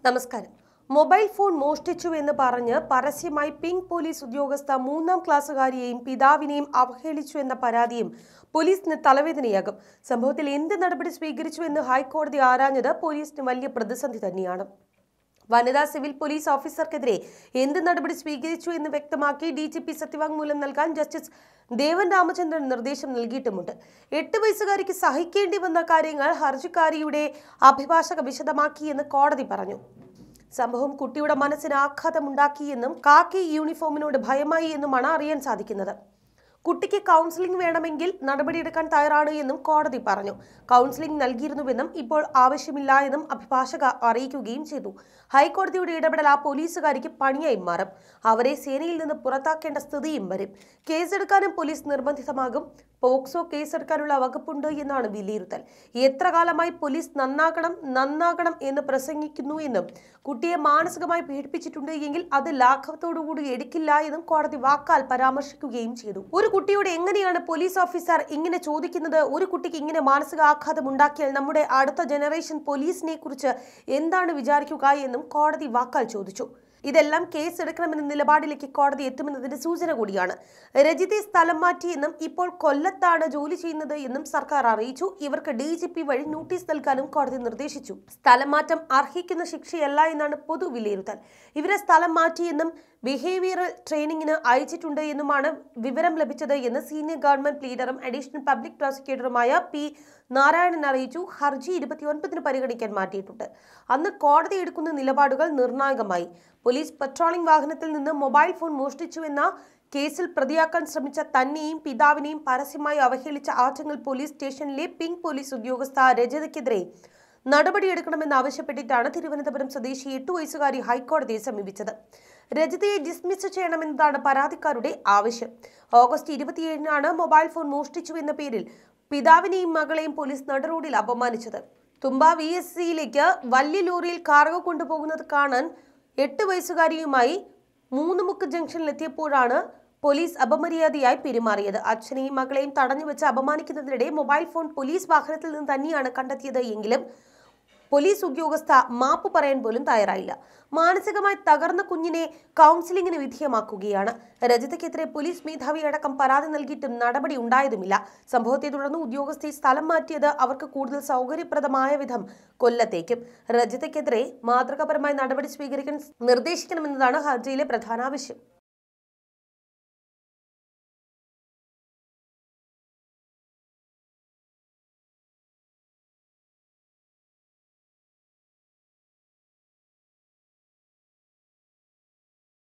നമസ്കാരം mobile phone മോഷ്ടിച്ചു എന്ന് പറഞ്ഞ് പരസ്യമായി പിങ്ക് പോലീസ് ഉദ്യോഗസ്ഥ മൂന്നാം ക്ലാസ്സുകാരിയെയും പിതാവിനെയും അവഹേളിച്ചു എന്ന പരാതിയും പോലീസിന് തലവേദനയാകും സംഭവത്തിൽ എന്ത് നടപടി സ്വീകരിച്ചു എന്ന് ഹൈക്കോടതി ആരാഞ്ഞത് പോലീസിന് വലിയ പ്രതിസന്ധി തന്നെയാണ് വനിതാ സിവിൽ പോലീസ് ഓഫീസർക്കെതിരെ എന്ത് നടപടി സ്വീകരിച്ചു എന്ന് വ്യക്തമാക്കി ഡി ജി പി സത്യവാങ്മൂലം നൽകാൻ ജസ്റ്റിസ് ദേവൻ രാമചന്ദ്രൻ നിർദ്ദേശം നൽകിയിട്ടുമുണ്ട് എട്ട് വയസ്സുകാരിക്ക് സഹിക്കേണ്ടി വന്ന കാര്യങ്ങൾ ഹർജിക്കാരിയുടെ അഭിഭാഷക വിശദമാക്കിയെന്ന് കോടതി പറഞ്ഞു സംഭവം കുട്ടിയുടെ മനസ്സിന് ആഘാതമുണ്ടാക്കിയെന്നും കാക്കി യൂണിഫോമിനോട് ഭയമായി എന്നുമാണ് അറിയാൻ സാധിക്കുന്നത് കുട്ടിക്ക് കൗൺസിലിംഗ് വേണമെങ്കിൽ നടപടിയെടുക്കാൻ തയ്യാറാണ് എന്നും കോടതി പറഞ്ഞു കൗൺസിലിംഗ് നൽകിയിരുന്നുവെന്നും ഇപ്പോൾ ആവശ്യമില്ല എന്നും അഭിഭാഷക അറിയിക്കുകയും ചെയ്തു ഹൈക്കോടതിയുടെ ഇടപെടൽ ആ പോലീസുകാരിക്ക് പണിയായി മാറും അവരെ സേനയിൽ നിന്ന് പുറത്താക്കേണ്ട സ്ഥിതിയും വരും കേസെടുക്കാനും പോലീസ് നിർബന്ധിതമാകും പോക്സോ കേസെടുക്കാനുള്ള വകുപ്പുണ്ട് എന്നാണ് വിലയിരുത്തൽ എത്ര കാലമായി പോലീസ് നന്നാക്കണം നന്നാകണം എന്ന് പ്രസംഗിക്കുന്നു എന്നും കുട്ടിയെ മാനസികമായി പീഡിപ്പിച്ചിട്ടുണ്ട് എങ്കിൽ അത് ലാഘവത്തോടുകൂടി എടുക്കില്ല എന്നും കോടതി വാക്കാൽ പരാമർശിക്കുകയും ചെയ്തു ഒരു കുട്ടിയോട് എങ്ങനെയാണ് പോലീസ് ഓഫീസർ ഇങ്ങനെ ചോദിക്കുന്നത് ഒരു കുട്ടിക്ക് ഇങ്ങനെ മാനസികാഘാതം ഉണ്ടാക്കിയാൽ നമ്മുടെ അടുത്ത ജനറേഷൻ പോലീസിനെ കുറിച്ച് എന്താണ് വിചാരിക്കുക എന്നും കോടതി വാക്കാൽ ചോദിച്ചു ഇതെല്ലാം കേസ് എടുക്കണമെന്ന നിലപാടിലേക്ക് കോടതി എത്തുമെന്നതിന്റെ സൂചന കൂടിയാണ് രജിത്തെ സ്ഥലം മാറ്റിയെന്നും ഇപ്പോൾ കൊല്ലത്താണ് ജോലി ചെയ്യുന്നത് എന്നും സർക്കാർ അറിയിച്ചു ഇവർക്ക് ഡി ജി പി വഴി നോട്ടീസ് നൽകാനും കോടതി നിർദ്ദേശിച്ചു സ്ഥലം മാറ്റം അർഹിക്കുന്ന ശിക്ഷയല്ല എന്നാണ് പൊതു വിലയിരുത്തൽ ഇവരെ സ്ഥലം മാറ്റിയെന്നും ബിഹേവിയറൽ ട്രെയിനിങ്ങിന് അയച്ചിട്ടുണ്ട് എന്നുമാണ് വിവരം ലഭിച്ചത് എന്ന് സീനിയർ ഗവൺമെന്റ് ലീഡറും അഡീഷണൽ പബ്ലിക് പ്രോസിക്യൂട്ടറുമായ പി നാരായണൻ അറിയിച്ചു ഹർജി ഇരുപത്തിയൊൻപതിന് പരിഗണിക്കാൻ മാറ്റിയിട്ടുണ്ട് അന്ന് കോടതി എടുക്കുന്ന നിലപാടുകൾ നിർണായകമായി പോലീസ് പട്രോളിംഗ് വാഹനത്തിൽ നിന്ന് മൊബൈൽ ഫോൺ മോഷ്ടിച്ചുവെന്ന കേസിൽ പ്രതിയാക്കാൻ ശ്രമിച്ച തന്നെയും പിതാവിനെയും പരസ്യമായി അവഹേളിച്ച ആറ്റങ്ങൽ പോലീസ് സ്റ്റേഷനിലെ പിങ്ക് പോലീസ് ഉദ്യോഗസ്ഥ രജതയ്ക്കെതിരെ നടപടിയെടുക്കണമെന്ന് ആവശ്യപ്പെട്ടിട്ടാണ് തിരുവനന്തപുരം സ്വദേശി എട്ടു വയസ്സുകാരി ഹൈക്കോടതിയെ സമീപിച്ചത് രജതയെ ഡിസ്മിസ് ചെയ്യണമെന്നതാണ് പരാതിക്കാരുടെ ആവശ്യം ഓഗസ്റ്റ് ഇരുപത്തിയേഴിനാണ് മൊബൈൽ ഫോൺ മോഷ്ടിച്ചു എന്ന പേരിൽ പിതാവിനെയും മകളെയും പോലീസ് നടുറോഡിൽ അപമാനിച്ചത് തുമ്പ വി എസ് സിയിലേക്ക് വലിയ ലോറിയിൽ കാർഗോ കൊണ്ടുപോകുന്നത് കാണാൻ എട്ട് വയസ്സുകാരിയുമായി മൂന്നുമുക്ക് ജംഗ്ഷനിലെത്തിയപ്പോഴാണ് പോലീസ് അപമര്യാദയായി പെരുമാറിയത് അച്ഛനെയും മകളെയും തടഞ്ഞു വെച്ച് അപമാനിക്കുന്നതിനിടെ മൊബൈൽ ഫോൺ പോലീസ് വാഹനത്തിൽ നിന്ന് തന്നെയാണ് കണ്ടെത്തിയത് എങ്കിലും പോലീസ് ഉദ്യോഗസ്ഥ മാപ്പ് പറയാൻ പോലും തയ്യാറായില്ല മാനസികമായി തകർന്ന കുഞ്ഞിനെ കൗൺസിലിംഗിന് വിധേയമാക്കുകയാണ് രജിതയ്ക്കെതിരെ പോലീസ് മേധാവി അടക്കം പരാതി നൽകിയിട്ടും നടപടി ഉണ്ടായതുമില്ല സംഭവത്തെ തുടർന്ന് ഉദ്യോഗസ്ഥയെ സ്ഥലം മാറ്റിയത് അവർക്ക് കൂടുതൽ സൗകര്യപ്രദമായ വിധം കൊല്ലത്തേക്കും രജിതയ്ക്കെതിരെ മാതൃകാപരമായ നടപടി സ്വീകരിക്കാൻ നിർദ്ദേശിക്കണമെന്നതാണ് ഹർജിയിലെ പ്രധാന ആവശ്യം